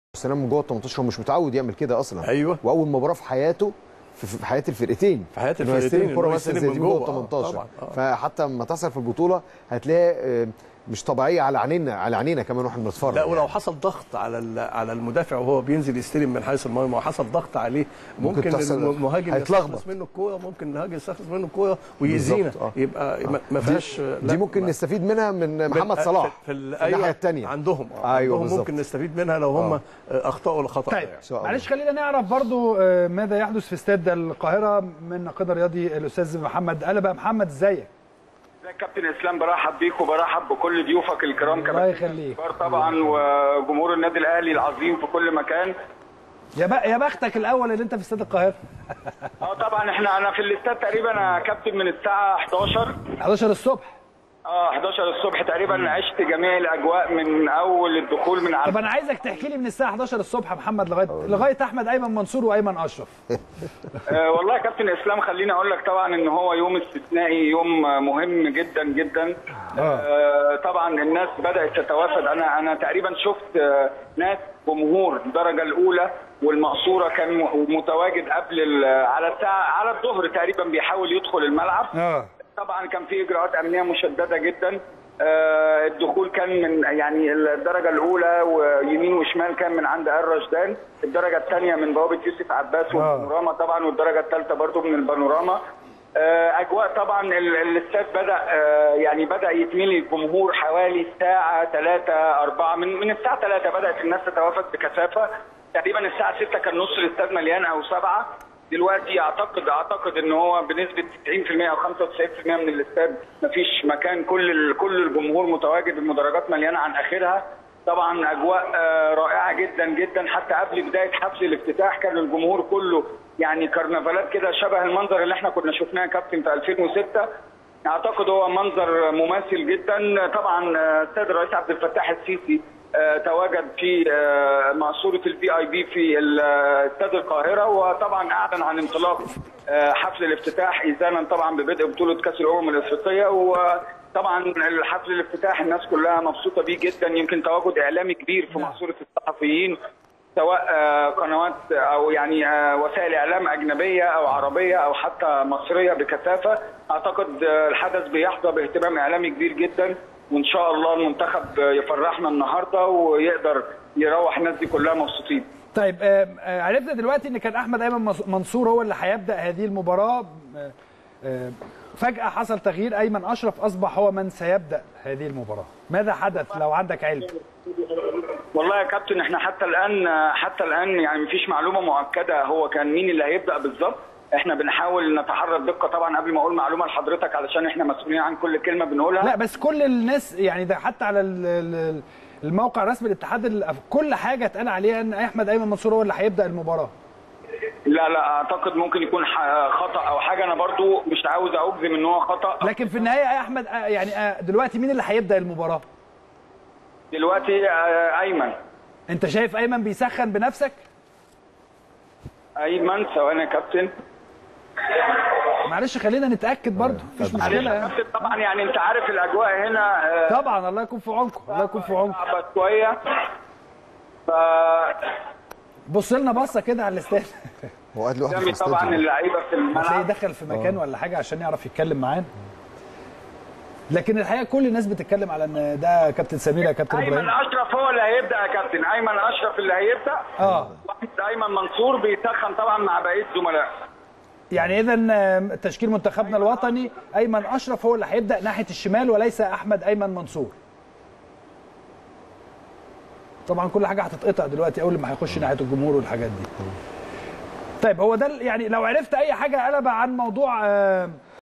سلام من جوه ال 18 هو مش متعود يعمل كده اصلا أيوة. واول مباراه في حياته في, في حياه الفرقتين في حياة إنه الفرقتين يستلم كرة إنه مثلا يستلم زي من دي جوه ال جوه. آه، 18 طبعاً. آه. فحتى لما تحصل في البطوله هتلاقي آه، مش طبيعيه على عينينا على عينينا كمان واحنا بنتفرج لا ولو يعني. حصل ضغط على ال- على المدافع وهو بينزل يستلم من حيث المرمى وحصل ضغط عليه ممكن ممكن, تحصل- المهاجم هيتلخبط. يستخلص منه الكوره ممكن الهاجم يستخلص منه الكوره ويأذينا بالظبط، آه. يبقى ما- ما فيهاش دي ممكن نستفيد منها من محمد صلاح في, في, ال- في الناحيه أيوة، الثانيه عندهم آه. أيوة عندهم بالظبط. ممكن نستفيد منها لو هم آه. اخطاوا الخطا طيب يعني. شاء الله. معلش خلينا نعرف برضو آه، ماذا يحدث في استاد القاهره من ناقدنا الرياضي الاستاذ محمد قلبه محمد ازيك ازيك كابتن اسلام برحب بيك وبرحب بكل ضيوفك الكرام كمان الله يخليك. كبار طبعا وجمهور النادي الاهلي العظيم في كل مكان يا بق- يا بختك الاول اللي انت في استاد القاهره اه طبعا احنا انا في الاستاد تقريبا يا كابتن من الساعه 11 11 الصبح اه 11 الصبح تقريبا عشت جميع الاجواء من اول الدخول من طب على انا عايزك تحكي لي من الساعه 11 الصبح يا محمد لغايه لغايه احمد ايمن منصور وايمن اشرف آه والله يا كابتن اسلام خليني اقول لك طبعا ان هو يوم استثنائي يوم آه، مهم جدا جدا آه طبعا الناس بدات تتوافد انا انا تقريبا شفت آه ناس جمهور الدرجه الاولى والمقصوره كان م- متواجد قبل ال- على الساعه على الظهر تقريبا بيحاول يدخل الملعب اه طبعا كان في اجراءات امنيه مشدده جدا آه، الدخول كان من يعني الدرجه الاولى ويمين وشمال كان من عند ال رشدان الدرجه الثانيه من بوابه يوسف عباس والبانوراما طبعا والدرجه الثالثه برضو من البانوراما آه، اجواء طبعا ال- الاستاد بدا آه، يعني بدا يتملي الجمهور حوالي الساعه 3 4 من من الساعه 3 بدات الناس تتوافد بكثافه تقريبا الساعه 6 كان نص الاستاد مليان او 7 دلوقتي اعتقد اعتقد ان هو بنسبه 90% او 95% من الاستاد مفيش مكان كل ال- كل الجمهور متواجد المدرجات مليانه عن اخرها طبعا اجواء آه، رائعه جدا جدا حتى قبل بدايه حفل الافتتاح كان الجمهور كله يعني كرنفالات كده شبه المنظر اللي احنا كنا شفناه يا كابتن في 2006 اعتقد هو منظر مماثل جدا طبعا آه، السيد الرئيس عبد الفتاح السيسي آه، تواجد في آه، مقصوره البي اي بي في ال- آه، استاد القاهره وطبعا اعلن عن انطلاق آه، حفل الافتتاح اذانا طبعا ببدء بطوله كاس الامم الافريقيه وطبعا الحفل الافتتاح الناس كلها مبسوطه بيه جدا يمكن تواجد اعلامي كبير في مقصوره الصحفيين سواء آه، قنوات او يعني آه، وسائل اعلام اجنبيه او عربيه او حتى مصريه بكثافه اعتقد آه، الحدث بيحظى باهتمام اعلامي كبير جدا وان شاء الله المنتخب آه، يفرحنا النهارده ويقدر يروح الناس دي كلها مبسوطين طيب آه، آه، عرفنا دلوقتي ان كان احمد ايمن مص- منصور هو اللي هيبدا هذه المباراه آه، آه، فجاه حصل تغيير ايمن اشرف اصبح هو من سيبدا هذه المباراه ماذا حدث لو عندك علم والله يا كابتن احنا حتى الان حتى الان يعني مفيش معلومه مؤكده هو كان مين اللي هيبدا بالظبط احنا بنحاول نتحرى الدقه طبعا قبل ما اقول معلومه لحضرتك علشان احنا مسؤولين عن كل كلمه بنقولها لا بس كل الناس يعني ده حتى على ال- ال- الموقع الرسمي للاتحاد ال- كل حاجه اتقال عليها ان احمد ايمن منصور هو اللي هيبدا المباراه لا لا اعتقد ممكن يكون ح- خطا او حاجه انا برضو مش عاوز اجزم ان هو خطا لكن في النهايه يا احمد آه، يعني آه، دلوقتي مين اللي هيبدا المباراه دلوقتي آه، ايمن انت شايف ايمن بيسخن بنفسك ايمن ثواني يا كابتن معلش خلينا نتاكد برضه مفيش معلش مشكله يا يعني كابتن طبعا يعني انت عارف الاجواء هنا آه، طبعا الله يكون في عونكم الله يكون في عونكم صعبه شويه ف بص لنا بصه كده على الاستاد هو قاعد لوحده في قدامي طبعا الاستاد اللعيبه في هتلاقيه الملعب دخل في مكان ولا حاجه عشان يعرف يتكلم معانا لكن الحقيقه كل الناس بتتكلم على ان ده كابتن سمير يا كابتن ايمن ابراهيم اشرف هو اللي هيبدا يا كابتن ايمن اشرف اللي هيبدا اه واحد ايمن منصور بيسخن طبعا مع بقيه زملائه يعني اذا تشكيل منتخبنا الوطني ايمن اشرف هو اللي هيبدا ناحيه الشمال وليس احمد ايمن منصور طبعا كل حاجه هتتقطع دلوقتي اول ما هيخش ناحيه الجمهور والحاجات دي طيب هو ده ال- يعني لو عرفت اي حاجه قلبه عن موضوع آه،